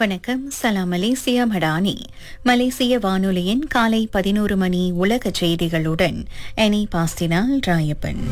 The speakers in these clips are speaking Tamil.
வணக்கம் சலாம் மலேசியா மடானி மலேசிய வானொலியின் காலை பதினோரு மணி உலக செய்திகளுடன் எனி பாஸ்டினால் ராயப்பன்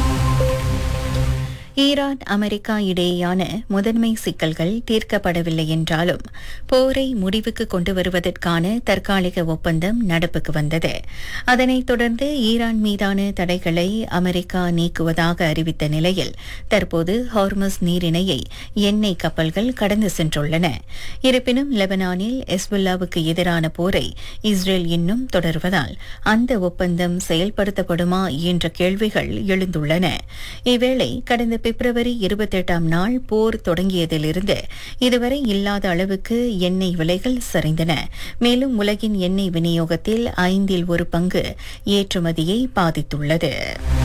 ஈரான் அமெரிக்கா இடையேயான முதன்மை சிக்கல்கள் தீர்க்கப்படவில்லை என்றாலும் போரை முடிவுக்கு கொண்டு வருவதற்கான தற்காலிக ஒப்பந்தம் நடப்புக்கு வந்தது அதனைத் தொடர்ந்து ஈரான் மீதான தடைகளை அமெரிக்கா நீக்குவதாக அறிவித்த நிலையில் தற்போது ஹார்மஸ் நீரிணையை எண்ணெய் கப்பல்கள் கடந்து சென்றுள்ளன இருப்பினும் லெபனானில் எஸ்புல்லாவுக்கு எதிரான போரை இஸ்ரேல் இன்னும் தொடர்வதால் அந்த ஒப்பந்தம் செயல்படுத்தப்படுமா என்ற கேள்விகள் எழுந்துள்ளன இவ்வேளை கடந்த பிப்ரவரி இருபத்தெட்டாம் நாள் போர் தொடங்கியதிலிருந்து இதுவரை இல்லாத அளவுக்கு எண்ணெய் விலைகள் சரிந்தன மேலும் உலகின் எண்ணெய் விநியோகத்தில் ஐந்தில் ஒரு பங்கு ஏற்றுமதியை பாதித்துள்ளது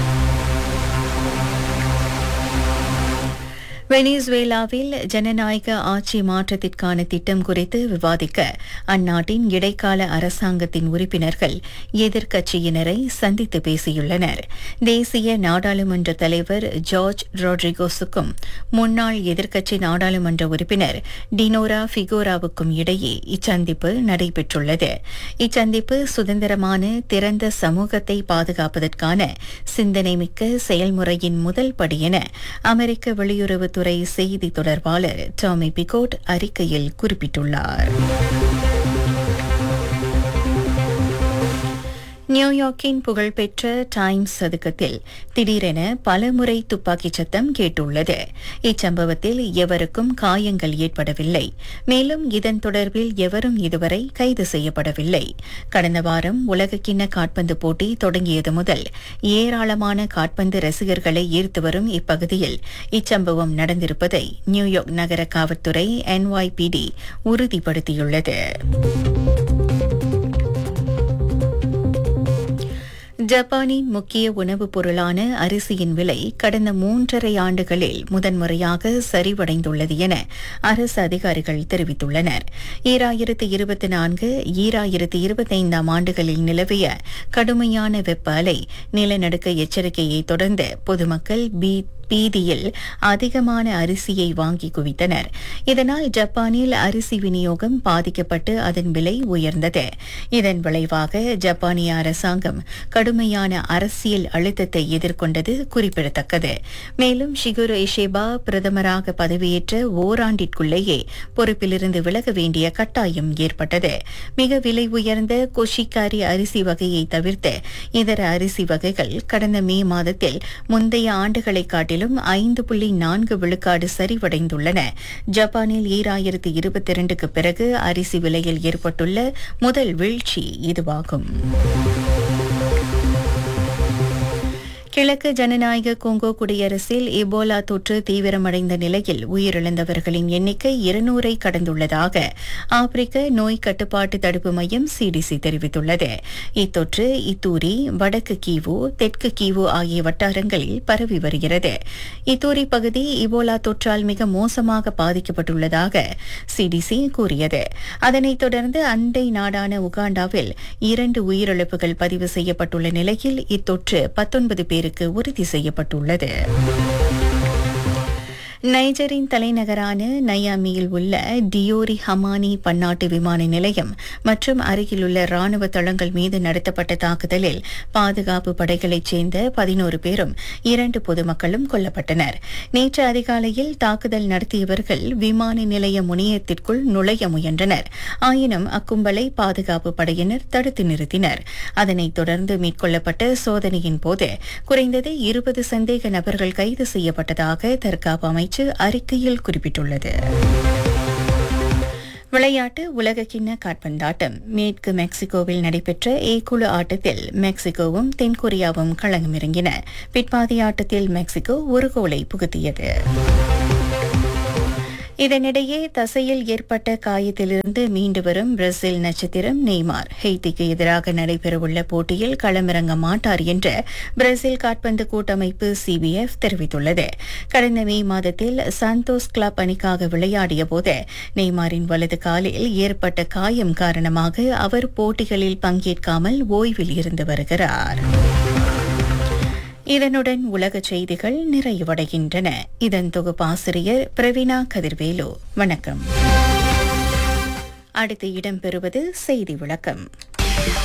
வெனிசுவேலாவில் ஜனநாயக ஆட்சி மாற்றத்திற்கான திட்டம் குறித்து விவாதிக்க அந்நாட்டின் இடைக்கால அரசாங்கத்தின் உறுப்பினர்கள் எதிர்க்கட்சியினரை சந்தித்து பேசியுள்ளனர் தேசிய நாடாளுமன்ற தலைவர் ஜார்ஜ் ரோட்ரிகோஸுக்கும் முன்னாள் எதிர்க்கட்சி நாடாளுமன்ற உறுப்பினர் டினோரா ஃபிகோராவுக்கும் இடையே இச்சந்திப்பு நடைபெற்றுள்ளது இச்சந்திப்பு சுதந்திரமான திறந்த சமூகத்தை பாதுகாப்பதற்கான சிந்தனைமிக்க செயல்முறையின் முதல் படி என அமெரிக்க வெளியுறவு துறை செய்தி தொடர்பாளர் டாமி பிகோட் அறிக்கையில் குறிப்பிட்டுள்ளார் நியூயார்க்கின் புகழ்பெற்ற டைம்ஸ் சதுக்கத்தில் திடீரென பலமுறை துப்பாக்கிச் சத்தம் கேட்டுள்ளது இச்சம்பவத்தில் எவருக்கும் காயங்கள் ஏற்படவில்லை மேலும் இதன் தொடர்பில் எவரும் இதுவரை கைது செய்யப்படவில்லை கடந்த வாரம் உலகக்கிண்ண காட்பந்து போட்டி தொடங்கியது முதல் ஏராளமான காட்பந்து ரசிகர்களை ஈர்த்து வரும் இப்பகுதியில் இச்சம்பவம் நடந்திருப்பதை நியூயார்க் நகர காவல்துறை என்ஒய்பிடி உறுதிப்படுத்தியுள்ளது ஜப்பானின் முக்கிய உணவுப் பொருளான அரிசியின் விலை கடந்த மூன்றரை ஆண்டுகளில் முதன்முறையாக சரிவடைந்துள்ளது என அரசு அதிகாரிகள் தெரிவித்துள்ளனர் ஈராயிரத்து இருபத்தி நான்கு ஈராயிரத்து இருபத்தைந்தாம் ஆண்டுகளில் நிலவிய கடுமையான வெப்ப அலை நிலநடுக்க எச்சரிக்கையை தொடர்ந்து பொதுமக்கள் பீ பீதியில் அதிகமான அரிசியை வாங்கி குவித்தனர் இதனால் ஜப்பானில் அரிசி விநியோகம் பாதிக்கப்பட்டு அதன் விலை உயர்ந்தது இதன் விளைவாக ஜப்பானிய அரசாங்கம் கடுமையான அரசியல் அழுத்தத்தை எதிர்கொண்டது குறிப்பிடத்தக்கது மேலும் ஷிகுரு இஷேபா பிரதமராக பதவியேற்ற ஓராண்டிற்குள்ளேயே பொறுப்பிலிருந்து விலக வேண்டிய கட்டாயம் ஏற்பட்டது மிக விலை உயர்ந்த கொஷிக்காரி அரிசி வகையை தவிர்த்து இதர அரிசி வகைகள் கடந்த மே மாதத்தில் முந்தைய ஆண்டுகளை காட்டிலும் ஐந்து புள்ளி நான்கு விழுக்காடு சரிவடைந்துள்ளன ஜப்பானில் ஈராயிரத்து இருபத்தி இரண்டுக்கு பிறகு அரிசி விலையில் ஏற்பட்டுள்ள முதல் வீழ்ச்சி இதுவாகும் கிழக்கு ஜனநாயக கோங்கோ குடியரசில் எபோலா தொற்று தீவிரமடைந்த நிலையில் உயிரிழந்தவர்களின் எண்ணிக்கை இருநூறை கடந்துள்ளதாக ஆப்பிரிக்க நோய் கட்டுப்பாட்டு தடுப்பு மையம் சிடிசி தெரிவித்துள்ளது இத்தொற்று இத்தூரி வடக்கு கீவு தெற்கு கீவு ஆகிய வட்டாரங்களில் பரவி வருகிறது இத்தூரி பகுதி இபோலா தொற்றால் மிக மோசமாக பாதிக்கப்பட்டுள்ளதாக சிடிசி கூறியது அதனைத் தொடர்ந்து அண்டை நாடான உகாண்டாவில் இரண்டு உயிரிழப்புகள் பதிவு செய்யப்பட்டுள்ள நிலையில் இத்தொற்று பத்தொன்பது பேருக்கு உறுதி செய்யப்பட்டுள்ளது நைஜரின் தலைநகரான நயாமியில் உள்ள டியோரி ஹமானி பன்னாட்டு விமான நிலையம் மற்றும் அருகிலுள்ள ராணுவ தளங்கள் மீது நடத்தப்பட்ட தாக்குதலில் பாதுகாப்பு படைகளைச் சேர்ந்த பதினோரு பேரும் இரண்டு பொதுமக்களும் கொல்லப்பட்டனர் நேற்று அதிகாலையில் தாக்குதல் நடத்தியவர்கள் விமான நிலைய முனையத்திற்குள் நுழைய முயன்றனர் ஆயினும் அக்கும்பலை பாதுகாப்பு படையினர் தடுத்து நிறுத்தினர் அதனைத் தொடர்ந்து மேற்கொள்ளப்பட்ட சோதனையின் போது குறைந்தது இருபது சந்தேக நபர்கள் கைது செய்யப்பட்டதாக தற்காப்பு அமைச்சு அறிக்கையில் குறிப்பிட்டுள்ளது விளையாட்டு உலகக்கிண்ண காற்பந்தாட்டம் மேற்கு மெக்சிகோவில் நடைபெற்ற ஏ குழு ஆட்டத்தில் மெக்சிகோவும் தென்கொரியாவும் களமிறங்கின பிற்பாதி ஆட்டத்தில் மெக்சிகோ ஒரு கோலை புகுத்தியது இதனிடையே தசையில் ஏற்பட்ட காயத்திலிருந்து மீண்டு வரும் பிரேசில் நட்சத்திரம் நெய்மார் ஹெய்திக்கு எதிராக நடைபெறவுள்ள போட்டியில் களமிறங்க மாட்டார் என்று பிரேசில் காற்பந்து கூட்டமைப்பு சிபிஎஃப் தெரிவித்துள்ளது கடந்த மே மாதத்தில் சாந்தோஸ் கிளப் அணிக்காக விளையாடிய போது நெய்மாரின் வலது காலில் ஏற்பட்ட காயம் காரணமாக அவர் போட்டிகளில் பங்கேற்காமல் ஓய்வில் இருந்து வருகிறார் இதனுடன் உலக செய்திகள் நிறைவடைகின்றன இதன் தொகுப்பாசிரியர் பிரவீனா கதிர்வேலு வணக்கம் அடுத்து இடம்பெறுவது செய்தி விளக்கம்